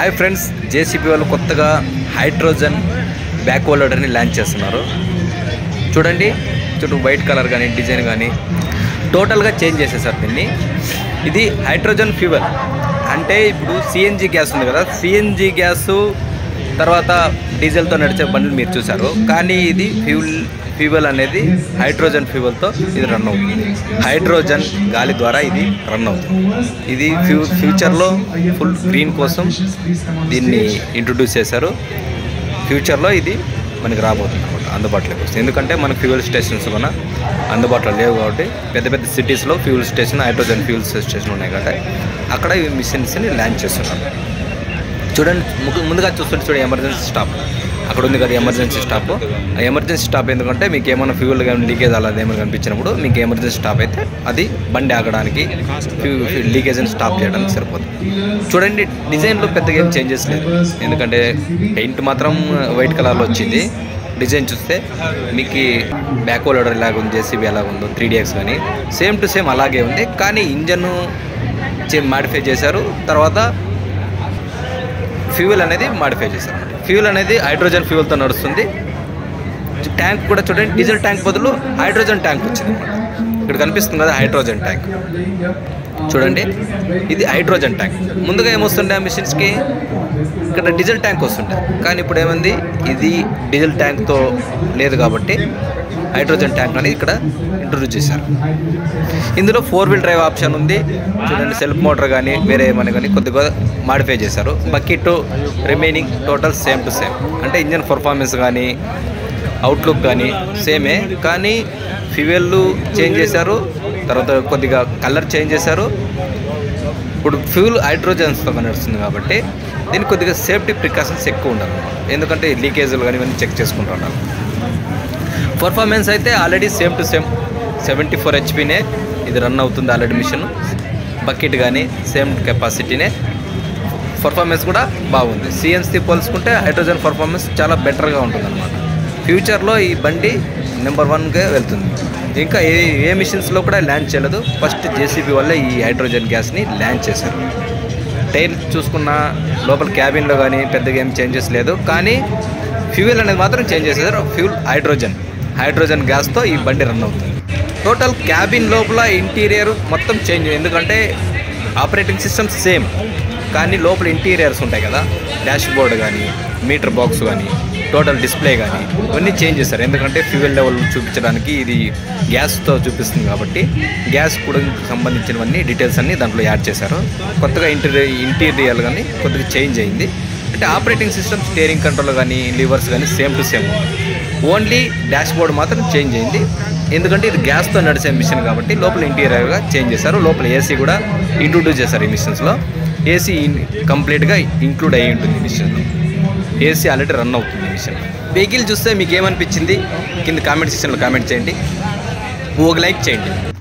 hi friends JCB వాళ్ళు కొత్తగా hydrogen back హోల్డర్ని launch చేస్తున్నారు చూడండి చుట్టూ వైట్ కలర్ కానీ డిజైన్ కానీ టోటల్గా చేంజ్ చేసేసారు దీన్ని ఇది హైడ్రోజన్ ఫ్యూవల్ అంటే ఇప్పుడు సిఎన్జి గ్యాస్ ఉంది కదా సిఎన్జి గ్యాసు తర్వాత డీజిల్తో నడిచే బండ్లు మీరు చూసారు కానీ ఇది ఫ్యూల్ ఫ్యూవల్ అనేది హైడ్రోజన్ ఫ్యూవల్తో ఇది రన్ అవుతుంది హైడ్రోజన్ గాలి ద్వారా ఇది రన్ అవుతుంది ఇది ఫ్యూ ఫ్యూచర్లో ఫుల్ గ్రీన్ కోసం దీన్ని ఇంట్రొడ్యూస్ చేశారు ఫ్యూచర్లో ఇది మనకి రాబోతుంది అనమాట అందుబాటులోకి వస్తుంది ఎందుకంటే మనకు ఫ్యూయల్ స్టేషన్స్ కూడా అందుబాటులో లేవు కాబట్టి పెద్ద పెద్ద సిటీస్లో fuel station hydrogen fuel station ఉన్నాయి కాబట్టి అక్కడ ఈ మిషన్స్ని లాంచ్ చేస్తున్నారు చూడండి ము- ముందుగా చూస్తుంటే చూడండి ఎమర్జెన్సీ స్టాప్ అక్కడ ఉంది కదా ఎమర్జెన్సీ స్టాప్ ఆ ఎమర్జెన్సీ స్టాప్ ఎందుకంటే మీకు ఏమైనా ఫ్యూయల్ కానీ లీకేజ్ అలా ఏమైనా కనిపించినప్పుడు మీకు ఎమర్జెన్సీ స్టాప్ అయితే అది బండి ఆగడానికి లీకేజ్ని స్టాప్ చేయడానికి సరిపోతుంది చూడండి డిజైన్లో పెద్దగా ఏం చేంజెస్ లేదు ఎందుకంటే పెయింట్ మాత్రం వైట్ కలర్లో వచ్చింది డిజైన్ చూస్తే మీకు బ్యాక్ హోల్డర్ ఎలాగ ఉంది జేసీబీ ఎలాగ ఉందో త్రీ డిఎక్స్ కానీ సేమ్ టు సేమ్ అలాగే ఉంది కానీ ఇంజన్ మాడిఫై చేశారు తర్వాత ఫ్యూయల్ అనేది మాడిఫై చేశారు ఫ్యూయల్ అనేది హైడ్రోజన్ ఫ్యూయల్తో నడుస్తుంది ట్యాంక్ కూడా చూడండి డీజిల్ ట్యాంక్ బదులు హైడ్రోజన్ ట్యాంక్ వచ్చింది అన్నమాట ఇక్కడ కనిపిస్తుంది కదా హైడ్రోజన్ ట్యాంక్ చూడండి ఇది హైడ్రోజన్ ట్యాంక్ ముందుగా ఏమొస్తుండే ఆ మిషన్స్కి ఇక్కడ డీజిల్ ట్యాంక్ వస్తుండే కానీ ఇప్పుడు ఏమైంది ఇది డీజిల్ ట్యాంక్తో లేదు కాబట్టి హైడ్రోజన్ ట్యాంక్ అనేది ఇక్కడ ఇంట్రొడ్యూస్ చేశారు ఇందులో ఫోర్ వీల్ డ్రైవ్ ఆప్షన్ ఉంది చూడండి సెల్ఫ్ మోటార్ కానీ వేరే ఏమైనా కానీ కొద్దిగా మాడిఫై చేశారు bucket remaining total same to same అంటే ఇంజన్ పర్ఫార్మెన్స్ కానీ అవుట్లుక్ కానీ సేమే కానీ ఫ్యూయల్ చేంజ్ చేశారు తర్వాత కొద్దిగా కలర్ చేంజ్ చేశారు ఇప్పుడు ఫ్యూల్ హైడ్రోజన్స్తో నడుస్తుంది కాబట్టి దీనికి కొద్దిగా సేఫ్టీ ప్రికాషన్స్ ఎక్కువ ఉండాలి ఎందుకంటే లీకేజీలు కానీ ఇవన్నీ చెక్ చేసుకుంటూ ఉండాలి పర్ఫార్మెన్స్ అయితే already same to same seventy four హెచ్పీనే ఇది రన్ అవుతుంది ఆల్రెడీ మిషన్ బకెట్ కానీ సేమ్ కెపాసిటీనే పర్ఫార్మెన్స్ కూడా బాగుంది సిఎన్సీ పోల్చుకుంటే హైడ్రోజన్ పర్ఫార్మెన్స్ చాలా బెటర్గా ఉంటుంది అనమాట ఫ్యూచర్లో ఈ బండి నెంబర్ వన్గా వెళ్తుంది ఇంకా ఏ ఏ మిషన్స్లో కూడా ల్యాండ్ చేయలేదు ఫస్ట్ జేసీబీ వల్ల ఈ హైడ్రోజన్ గ్యాస్ని ల్యాండ్ చేశారు టైర్ చూసుకున్న లోపల క్యాబిన్లో కానీ పెద్దగా ఏం చేంజెస్ లేదు కానీ ఫ్యూయల్ అనేది మాత్రం చేంజ్ చేసేసారు ఫ్యూల్ హైడ్రోజన్ హైడ్రోజన్ గ్యాస్తో ఈ బండి రన్ అవుతుంది టోటల్ క్యాబిన్ లోపల ఇంటీరియర్ మొత్తం చేంజ్ ఎందుకంటే ఆపరేటింగ్ సిస్టమ్ సేమ్ కానీ లోపల ఇంటీరియర్స్ ఉంటాయి కదా డాష్ బోర్డ్ కానీ మీటర్ బాక్స్ కానీ టోటల్ డిస్ప్లే కానీ ఇవన్నీ చేంజ్ చేశారు ఎందుకంటే ఫ్యూయల్ లెవెల్ చూపించడానికి ఇది గ్యాస్తో చూపిస్తుంది కాబట్టి గ్యాస్ కూడా సంబంధించినవన్నీ డీటెయిల్స్ అన్నీ దాంట్లో యాడ్ చేశారు కొత్తగా ఇంటీరియర్ ఇంటీరియర్ కానీ కొద్దిగా చేంజ్ అయింది అంటే ఆపరేటింగ్ సిస్టమ్ స్టీరింగ్ కంట్రోల్ కానీ లివర్స్ కానీ same to same only dashboard మాత్రం చేంజ్ అయింది ఎందుకంటే ఇది గ్యాస్తో నడిచే మిషన్ కాబట్టి లోపల ఇంటీరియర్గా చేంజ్ చేశారు లోపల ఏసీ కూడా ఇంట్రొడ్యూస్ చేశారు ఈ మిషన్స్లో ఏసీ కంప్లీట్గా ఇంక్లూడ్ అయ్యి ఉంటుంది ఈ మిషన్లో ఏసీ ఆల్రెడీ రన్ అవుతుంది ఈ మిషన్ వెహికల్ చూస్తే మీకు ఏమనిపించింది కింద కామెంట్ సెక్షన్లో కామెంట్ చేయండి ఒక లైక్ చేయండి